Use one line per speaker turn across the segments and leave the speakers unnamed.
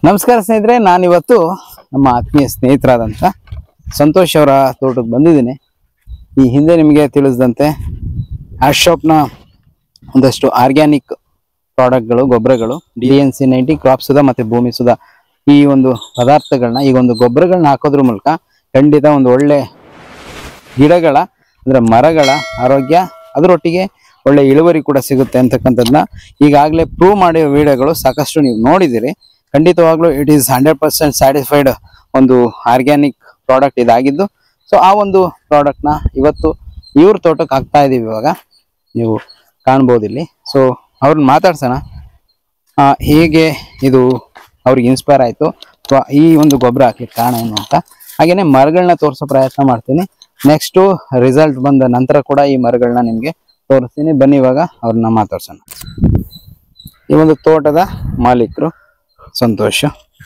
ನಮಸ್ಕಾರ ಸ್ನೇಹಿತರೆ ನಾನಿವತ್ತು ನಮ್ಮ ಆತ್ಮೀಯ ಸ್ನೇಹಿತರಾದಂಥ ಸಂತೋಷ್ ಅವರ ತೋಟಕ್ಕೆ ಬಂದಿದ್ದೀನಿ ಈ ಹಿಂದೆ ನಿಮಗೆ ತಿಳಿಸಿದಂತೆ ಆಶ್ ಶಾಪ್ನ ಒಂದಷ್ಟು ಆರ್ಗ್ಯಾನಿಕ್ ಪ್ರಾಡಕ್ಟ್ಗಳು ಗೊಬ್ಬರಗಳು D N C ninety crop Sudha ಮತ್ತು ಭೂಮಿ ಸುಧಾ ಈ ಒಂದು ಪದಾರ್ಥಗಳನ್ನ ಈ ಒಂದು ಗೊಬ್ಬರಗಳನ್ನ ಹಾಕೋದ್ರ ಮೂಲಕ ಖಂಡಿತ ಒಂದು ಒಳ್ಳೆ ಗಿಡಗಳ ಅಂದ್ರೆ ಮರಗಳ ಆರೋಗ್ಯ ಅದರೊಟ್ಟಿಗೆ ಒಳ್ಳೆ ಇಳುವರಿ ಕೂಡ ಸಿಗುತ್ತೆ ಅಂತಕ್ಕಂಥದ್ದನ್ನ ಈಗಾಗಲೇ ಪ್ರೂವ್ ಮಾಡಿರೋ ವಿಡಿಯೋಗಳು ಸಾಕಷ್ಟು ನೀವು ನೋಡಿದ್ದೀರಿ ಖಂಡಿತವಾಗ್ಲೂ it is hundred percent satisfied ಒಂದು ಆರ್ಗ್ಯಾನಿಕ್ ಪ್ರಾಡಕ್ಟ್ ಇದಾಗಿದ್ದು ಸೊ ಆ ಒಂದು ಪ್ರಾಡಕ್ಟ್ನ ಇವತ್ತು ಇವ್ರ ತೋಟಕ್ಕೆ ಹಾಕ್ತಾ ಇದೀವಿ ಇವಾಗ ನೀವು ಕಾಣ್ಬೋದು ಇಲ್ಲಿ ಸೊ ಅವ್ರನ್ನ ಮಾತಾಡ್ಸೋಣ ಆ, ಹೇಗೆ ಇದು ಅವ್ರಿಗೆ ಇನ್ಸ್ಪೈರ್ ಆಯಿತು ಅಥವಾ ಈ ಒಂದು ಗೊಬ್ಬರ ಹಾಕ್ಲಿಕ್ಕೆ ಕಾರಣ ಏನು ಅಂತ ಹಾಗೇನೆ ಮರಗಳನ್ನ ತೋರಿಸೋ ಪ್ರಯತ್ನ ಮಾಡ್ತೀನಿ ನೆಕ್ಸ್ಟು ರಿಸಲ್ಟ್ ಬಂದ ನಂತರ ಕೂಡ ಈ ಮರಗಳನ್ನ ನಿಮಗೆ ತೋರಿಸ್ತೀನಿ ಬನ್ನಿ ಇವಾಗ ಅವ್ರನ್ನ ಮಾತಾಡ್ಸೋಣ ಈ ಒಂದು ತೋಟದ ಮಾಲೀಕರು ಸಂತೋಷ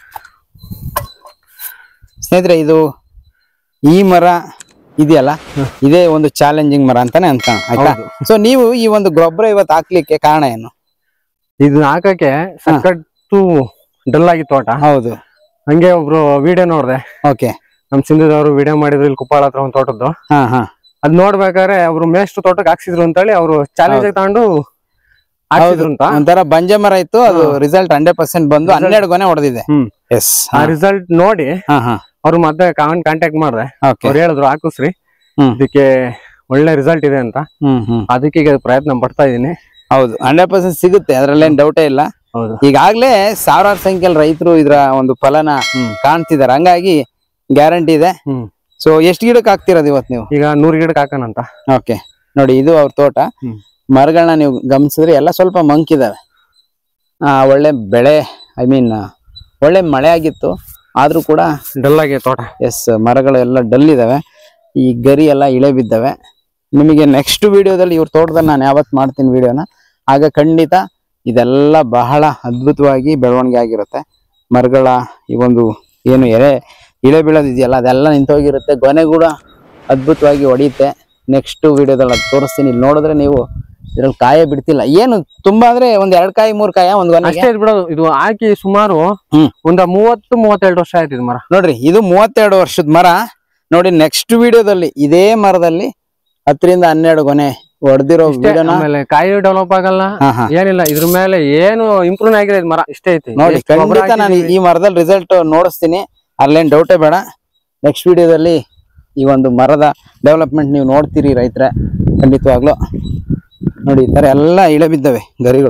ಸ್ನೇಹಿತರೆ ಇದು ಈ ಮರ ಇದೆಯಲ್ಲ ಇದೇ ಒಂದು ಚಾಲೆಂಜಿಂಗ್ ಮರ ಅಂತಾನೆ ಅಂತ ಆಯ್ತಾ ಸೊ ನೀವು ಈ ಒಂದು ಗೊಬ್ಬರ ಇವತ್ತು ಹಾಕ್ಲಿಕ್ಕೆ ಕಾರಣ ಏನು
ಇದನ್ನ ಹಾಕಕ್ಕೆ ಸಖತ್ತು ಡಲ್ ಆಗಿತ್ತು ತೋಟ
ಹೌದು
ಹಂಗೆ ಒಬ್ರು ವಿಡಿಯೋ ನೋಡ್ದೆ
ಓಕೆ
ನಮ್ ಸಿಂಧುದವರು ವಿಡಿಯೋ ಮಾಡಿದ್ರು ಇಲ್ಲಿ ಕುಪ್ಪಾಳ ಹತ್ರ ಒಂದ್ ತೋಟದ್ದು
ಹಾ ಹಾ
ಅದ್ ನೋಡ್ಬೇಕಾದ್ರೆ ಅವ್ರು ಮೇಷ್ಟು ತೋಟಕ್ಕೆ ಹಾಕ್ಸಿದ್ರು ಅಂತೇಳಿ ಅವ್ರು ಚಾಲೆಂಜ್ ತಗೊಂಡು ಹಾಕ್ಸಿದ್ರು ಅಂತ
ಒಂಥರ ಬಂಜೆ ಮರ ಇತ್ತು ಅದು ರಿಸಲ್ಟ್ ಹಂಡ್ರೆಡ್ ಪರ್ಸೆಂಟ್ ಬಂದು ಹನ್ನೆರಡು ಗೊನೆ ಹೊಡೆದಿದೆ
ಹ್ಮ್
ಎಸ್
ಆ ರಿಸಲ್ಟ್ ನೋಡಿ
ಹಾ ಹಾ
ಅವ್ರು ಮತ್ತೆ ಕಾಂಟ್ಯಾಕ್ಟ್ ಮಾಡ್ದೆ
ಓಕೆ
ಅವ್ರು ಹೇಳಿದ್ರು ಹಾಕಿಸ್ರಿ
ಹ್ಮ್.
ಇದಕ್ಕೆ ಒಳ್ಳೆ ರಿಸಲ್ಟ್ ಇದೆ ಅಂತ
ಹ್ಮ್ ಹ್ಮ್
ಅದಕ್ಕೆ ಈಗ ಪ್ರಯತ್ನ ಪಡ್ತಾ ಇದೀನಿ
ಹೌದು ಹಂಡ್ರೆಡ್ ಪರ್ಸೆಂಟ್ ಸಿಗುತ್ತೆ ಅದ್ರಲ್ಲೇನ್ ಡೌಟೇ ಇಲ್ಲ
ಹೌದು
ಈಗಾಗ್ಲೇ ಸಾವಿರಾರು ಸಂಖ್ಯೆಯಲ್ಲಿ ರೈತರು ಇದ್ರ ಒಂದು ಫಲನ
ಹ್ಮ್.
ಕಾಣ್ತಿದಾರೆ ಹಂಗಾಗಿ ಗ್ಯಾರಂಟಿ ಇದೆ
ಹ್ಮ್
ಸೊ ಎಷ್ಟು ಗಿಡಕ್ಕೆ ಹಾಕ್ತಿರೋದು ಇವತ್ತು ನೀವು
ಈಗ ನೂರ್ ಗಿಡಕ್ಕೆ ಹಾಕೋಣಂತ
ಓಕೆ ನೋಡಿ ಇದು ಅವ್ರ ತೋಟ
ಹ್ಮ್.
ಮರಗಳನ್ನ ನೀವು ಗಮನಿಸಿದ್ರೆ ಎಲ್ಲ ಸ್ವಲ್ಪ ಮಂಕಿದಾವೆ ಆ ಒಳ್ಳೆ ಬೆಳೆ ಐ ಮೀನ್ ಒಳ್ಳೆ ಮಳೆ ಆಗಿತ್ತು ಆದ್ರೂ ಕೂಡ
ಡಲ್ ಆಗಿ ತೋಟ
ಎಸ್ ಮರಗಳು ಎಲ್ಲ ಡಲ್ ಇದಾವೆ ಈ ಗರಿ ಎಲ್ಲ ಇಳೆ ಬಿದ್ದವೆ ನಿಮಗೆ ನೆಕ್ಸ್ಟ್ ವಿಡಿಯೋದಲ್ಲಿ ಇವ್ರ ತೋಟದಲ್ಲಿ ನಾನು ಯಾವತ್ತು ಮಾಡ್ತೀನಿ ವಿಡಿಯೋನ ಆಗ ಖಂಡಿತ ಇದೆಲ್ಲ ಬಹಳ ಅದ್ಭುತವಾಗಿ ಬೆಳವಣಿಗೆ ಆಗಿರುತ್ತೆ ಮರಗಳ ಈ ಒಂದು ಏನು ಎರೆ ಇಳೆ ಬೀಳೋದು ಇದೆಯಲ್ಲ ಅದೆಲ್ಲ ನಿಂತೋಗಿರುತ್ತೆ ಗೊನೆ ಕೂಡ ಅದ್ಭುತವಾಗಿ ಹೊಡೆಯುತ್ತೆ ನೆಕ್ಸ್ಟ್ ವಿಡಿಯೋದಲ್ಲಿ ಅದು ತೋರಿಸ್ತೀನಿ ಇಲ್ಲಿ ನೋಡಿದ್ರೆ ನೀವು ಇದ್ರಲ್ಲಿ ಕಾಯೇ ಬಿಡ್ತಿಲ್ಲ ಏನು ತುಂಬಾ ಅಂದ್ರೆ ಒಂದ್ ಎರಡ್ ಕಾಯಿ ಮೂರ್ ಕಾಯ ಒಂದ್ ಗೊನೆಗೆ
ಅಷ್ಟೇ ಇದ್ ಬಿಡೋದು ಇದು ಹಾಕಿ ಸುಮಾರು
ಹ್ಮ್.
ಒಂದ ಮೂವತ್ತು ಮೂವತ್ತೆರಡು ವರ್ಷ ಆಯ್ತು ಇದು ಮರ
ನೋಡ್ರಿ ಇದು ಮೂವತ್ತೆರಡು ವರ್ಷದ ಮರ ನೋಡಿ ನೆಕ್ಸ್ಟ್ ವಿಡಿಯೋದಲ್ಲಿ ಇದೇ ಮರದಲ್ಲಿ ಹತ್ತರಿಂದ ಹನ್ನೆರಡು ಗೊನೆ ಹೊಡೆದಿರೋ
ಇಷ್ಟೇ.
ವಿಡಿಯೋನ
ಆಮೇಲೆ ಕಾಯಿ ಡೆವಲಪ್ ಆಗಲ್ಲ
ಹಾ ಹಾ
ಏನಿಲ್ಲ ಇದ್ರ ಮೇಲೆ ಏನು ಇಂಪ್ರೂವ್ ಆಗಿದೆ ಇದ್ ಮರ ಇಷ್ಟೇ ಐತಿ
ನೋಡಿ
ಎಷ್ಟು ಗೊಬ್ಬರ
ಖಂಡಿತ ನಾನು
ಹಾಕಿದೀವಿ.
ಈ ಮರದಲ್ಲಿ ರಿಸಲ್ಟ್ ನೋಡಿಸ್ತೀನಿ ಅಲ್ಲೇನ್ ಡೌಟೇ ಬೇಡ ನೆಕ್ಸ್ಟ್ ವಿಡಿಯೋದಲ್ಲಿ ಈ ಒಂದು ಮರದ ಡೆವಲಪ್ಮೆಂಟ್ ನೀವು ನೋಡ್ತೀರಿ ರೈತರೆ ಖಂಡಿತವಾಗ್ಲು ನೋಡಿ ಈ ತರ ಎಲ್ಲ ಇಳೆ ಬಿದ್ದವೆ ಗರಿಗಳು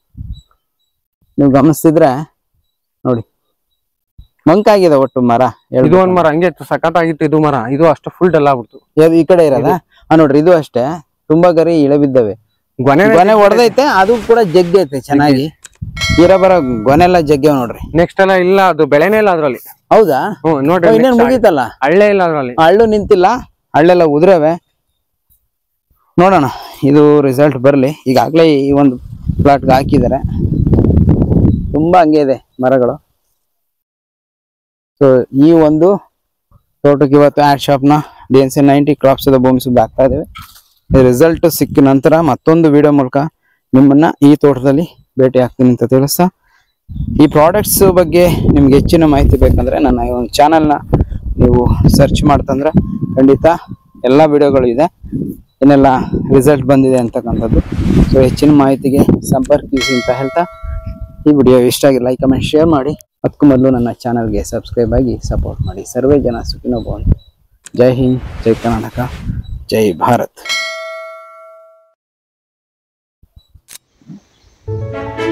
ನೀವು ಗಮನಿಸ್ತಿದ್ರೆ ನೋಡಿ ಮಂಕಾಗಿದೆ ಒಟ್ಟು ಮರ
ಇದು ಒಂದ್ ಮರ ಹಂಗೆ ಇತ್ತು ಸಖತ್ತಾಗಿತ್ತು ಇದು ಮರ ಇದು ಅಷ್ಟು ಫುಲ್ ಡಲ್ ಆಗ್ಬಿಡ್ತು
ಯಾವ್ದು ಈ ಕಡೆ ಇರೋದಾ ಹಾ ನೋಡ್ರಿ ಇದು ಅಷ್ಟೇ ತುಂಬಾ ಗರಿ ಇಳೆ ಬಿದ್ದವೆ
ಗೊನೆ
ಗೊನೆ ಹೊಡೆದೈತೆ ಅದು ಕೂಡ ಜಗ್ಗೈತೆ ಚೆನ್ನಾಗಿ ಇರ ಬರೋ ಗೊನೆ ಎಲ್ಲ ಜಗ್ಗೇವ್ ನೋಡ್ರಿ
ನೆಕ್ಸ್ಟ್ ಎಲ್ಲ ಇಲ್ಲ ಅದು ಬೆಳೆನೇ ಇಲ್ಲ ಅದ್ರಲ್ಲಿ
ಹೌದಾ
ಹ್ಮ್ ನೋಡ್ರಿ
ಇನ್ನೇನ್
next
ಮುಗೀತಲ್ಲ
ಹಳ್ಳೆ ಇಲ್ಲ ಅದ್ರಲ್ಲಿ
ಹಳ್ಳು ನಿಂತಿಲ್ಲ ಹಳ್ಳೆಲ್ಲ ಉದುರವೆ ನೋಡೋಣ ಇದು ರಿಸಲ್ಟ್ ಬರಲಿ ಈಗಾಗಲೇ ಈ ಒಂದು ಪ್ಲಾಟ್ಗೆ ಹಾಕಿದ್ದಾರೆ ತುಂಬಾ ಹಂಗೆ ಇದೆ ಮರಗಳು ಸೊ ಈ ಒಂದು ತೋಟಕ್ಕೆ ಇವತ್ತು ಆಡ್ ಶಾಪ್ನ D N C ninety crops Bhoomi ಸುದ್ದಿ ಆಗ್ತಾ ಇದ್ದೇವೆ ರಿಸಲ್ಟ್ ಸಿಕ್ಕ ನಂತರ ಮತ್ತೊಂದು ವಿಡಿಯೋ ಮೂಲಕ ನಿಮ್ಮನ್ನ ಈ ತೋಟದಲ್ಲಿ ಭೇಟಿ ಆಗ್ತೀನಿ ಅಂತ ತಿಳಿಸ್ತಾ ಈ ಪ್ರಾಡಕ್ಟ್ಸ್ ಬಗ್ಗೆ ನಿಮ್ಗೆ ಹೆಚ್ಚಿನ ಮಾಹಿತಿ ಬೇಕಂದ್ರೆ ನನ್ನ ಈ ಒಂದು ಚಾನಲ್ನ ನೀವು ಸರ್ಚ್ ಮಾಡ್ತಂದ್ರೆ ಖಂಡಿತ ಎಲ್ಲ ವಿಡಿಯೋಗಳು ಇದೆ ಏನೆಲ್ಲ ರಿಸಲ್ಟ್ ಬಂದಿದೆ ಅಂತಕ್ಕಂಥದ್ದು ಸೊ ಹೆಚ್ಚಿನ ಮಾಹಿತಿಗೆ ಸಂಪರ್ಕಿಸಿ ಅಂತ ಹೇಳ್ತಾ ಈ ವಿಡಿಯೋ ಇಷ್ಟ ಆಗಿ ಲೈಕ್ ಕಮೆಂಟ್ ಶೇರ್ ಮಾಡಿ ಅದಕ್ಕೂ ಮೊದಲು ನನ್ನ ಚಾನಲ್ಗೆ ಸಬ್ಸ್ಕ್ರೈಬ್ ಆಗಿ ಸಪೋರ್ಟ್ ಮಾಡಿ ಸರ್ವೇ ಜನ ಸುಖಿನೋ ಭವಂತು ಜೈ ಹಿಂದ್ ಜೈ ಕರ್ನಾಟಕ ಜೈ ಭಾರತ್